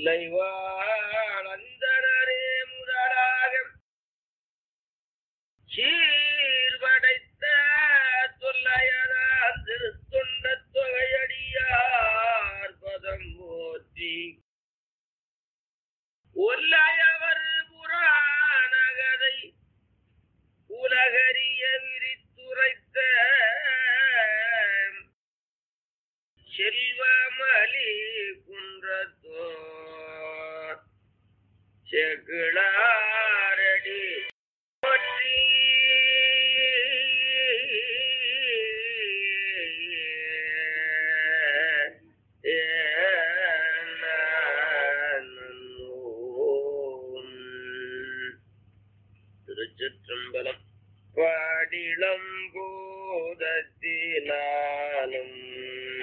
தில்லைவாழந்தனரே முதலாக சீர்படைத்த தொல்லையதான் திருத்தொண்ட தொகையடியார் பதம் போற்றி ஒல்லையவர் புராணகதை உலகறிய விரித்துரைத்த செல்வமலி குன்றத்தோர் செகுளாரடி போற்றி திருச்சிற்றம்பலம் பாடிளம் போதத்தினாலும்